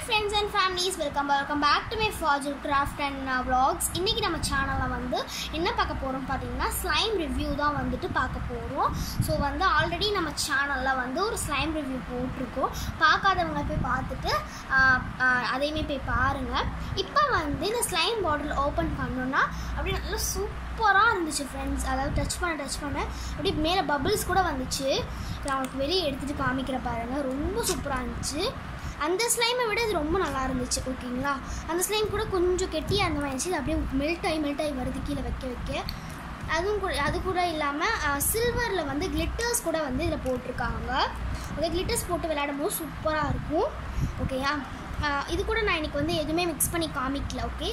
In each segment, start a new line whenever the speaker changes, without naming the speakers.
friends and families welcome welcome back to my Fajar craft and vlogs இன்றைக்கி நம்ம சேனலில் வந்து என்ன பார்க்க போகிறோம் பார்த்தீங்கன்னா ஸ்லைம் ரிவ்யூ தான் வந்துட்டு பார்க்க போகிறோம் ஸோ வந்து ஆல்ரெடி நம்ம சேனலில் வந்து ஒரு ஸ்லைம் ரிவ்யூ போட்டிருக்கோம் பார்க்காதவங்க போய் பார்த்துட்டு ஆஹ், ஆஹ், அதையுமே போய் பாருங்கள் இப்போ வந்து இந்த ஸ்லைம் பாட்டில் ஓப்பன் பண்ணோன்னா அப்படியே நல்லா சூப்பராக இருந்துச்சு ஃப்ரெண்ட்ஸ் அதாவது டச் பண்ண டச் பண்ண அப்படியே மேலே பபிள்ஸ் கூட வந்துச்சு நான் உங்களுக்கு வெளியே எடுத்துகிட்டு காமிக்கிற பாருங்கள் ரொம்ப சூப்பராக இருந்துச்சு அந்த ஸ்லைமை விட இது ரொம்ப நல்லா இருந்துச்சு ஓகேங்களா அந்த ஸ்லைம் கூட கொஞ்சம் கெட்டியாக அந்த மாதிரி இருந்துச்சு இது அப்படியே மெல்ட் ஆகி மெல்ட் ஆகி வருது கீழே வைக்க வைக்க அதுவும் கூட அது கூட இல்லாமல் சில்வரில் வந்து கிளிட்டர்ஸ் கூட வந்து இதில் போட்டிருக்காங்க அந்த கிளிட்டர்ஸ் போட்டு விளையாடும் போது சூப்பராக இருக்கும் ஓகேயா ஆஹ் இது கூட நான் இன்னைக்கு வந்து எதுவுமே மிக்ஸ் பண்ணி காமிக்கல ஓகே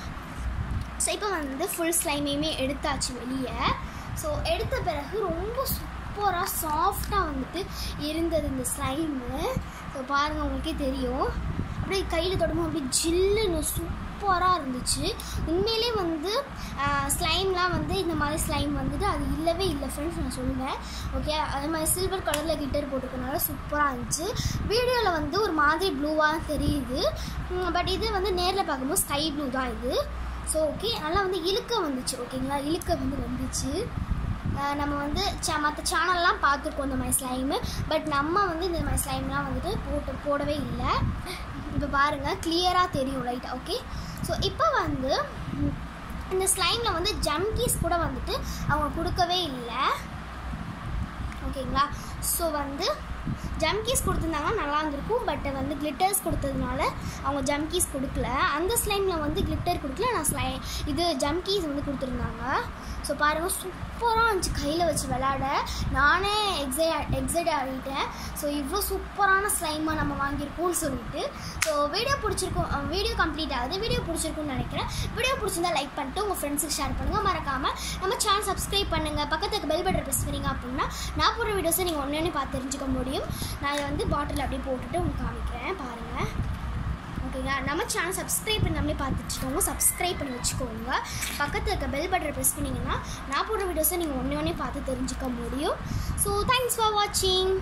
ஸோ இப்போ வந்து ஃபுல் ஸ்லைமையுமே எடுத்தாச்சு வெளியே ஸோ எடுத்த பிறகு ரொம்ப சூப்பராக சாஃப்டாக வந்துட்டு இருந்தது இந்த ஸ்லைமு ஸோ பாருங்கள் உங்களுக்கே தெரியும் அப்படியே கையில் தொடும்போது அப்படியே ஜில்லுன்னு சூப்பராக இருந்துச்சு உண்மையிலே வந்து ஸ்லைம்லாம் வந்து இந்த மாதிரி ஸ்லைம் வந்துட்டு அது இல்லவே இல்லை ஃப்ரெண்ட்ஸ் நான் சொல்லுவேன் ஓகே அதே மாதிரி சில்வர் கலரில் கிட்டர் போட்டிருக்கனால சூப்பராக இருந்துச்சு வீடியோவில் வந்து ஒரு மாதிரி ப்ளூவாக தெரியுது பட் இது வந்து நேரில் பார்க்கும்போது ஸ்கை ப்ளூ தான் இது ஸோ ஓகே நல்லா வந்து இழுக்க வந்துச்சு ஓகேங்களா இழுக்க வந்து வந்துச்சு அஹ் நம்ம வந்து ச மற்ற சேனல்லாம் பார்த்துருக்கோம் இந்த மாதிரி ஸ்லைமு பட் நம்ம வந்து இந்த மாதிரி ஸ்லைம்லாம் வந்துட்டு போட்டு போடவே இல்லை இப்போ பாருங்கள் கிளியராக தெரியும் லைட்டாக ஓகே ஸோ இப்போ வந்து ம், இந்த ஸ்லைமில் வந்து ஜம்கீஸ் கூட வந்துட்டு அவங்க கொடுக்கவே இல்லை ஓகேங்களா ஸோ வந்து ஜம்கீஸ் கொடுத்துருந்தாங்கன்னா நல்லா இருந்திருக்கும் பட் வந்து கிளிட்டர்ஸ் கொடுத்ததுனால அவங்க ஜம்கீஸ் கொடுக்கல அந்த ஸ்லைமில் வந்து கிளிட்டர் கொடுக்கல நான் ஸ்லை இது ஜம்கீஸ் வந்து கொடுத்துருந்தாங்க ஸோ பாருங்கள் சூப்பராக இருந்துச்சு கையில் வச்சு விளாட நானே எக்ஸை எக்ஸைட் ஆகிட்டேன் ஸோ இவ்வளோ சூப்பரான ஸ்லைமாக நம்ம வாங்கியிருக்கோம்னு சொல்லிட்டு ஸோ வீடியோ பிடிச்சிருக்கோம் வீடியோ கம்ப்ளீட் ஆகுது வீடியோ பிடிச்சிருக்கும்னு நினைக்கிறேன் வீடியோ பிடிச்சிருந்தா லைக் பண்ணிட்டு உங்கள் ஃப்ரெண்ட்ஸுக்கு ஷேர் பண்ணுங்கள் மறக்காமல் நம்ம சேனல் சப்ஸ்கிரைப் பண்ணுங்கள் பக்கத்துக்கு பெல் பட்டன் ப்ரெஸ் பண்ணீங்க அப்படின்னா நான் போடுற வீடியோஸை நீங்கள் ஒன்று பார்த்து தெரிஞ்சுக்க முடியும் நான் இதை வந்து பாட்டில் அப்படியே போட்டுட்டு உங்களுக்கு காமிக்கிறேன் பாருங்கள் ஓகேங்களா நம்ம சேனல் சப்ஸ்கிரைப் பண்ணாமலே பார்த்துட்டு இருக்கவங்க சப்ஸ்கிரைப் பண்ணி வச்சுக்கோங்க பக்கத்தில் இருக்க பெல் பட்டன் ப்ரெஸ் பண்ணிங்கன்னா நான் போடுற வீடியோஸை நீங்கள் ஒன்றே ஒன்றே பார்த்து தெரிஞ்சுக்க முடியும் ஸோ தேங்க்ஸ் ஃபார் வாட்சிங்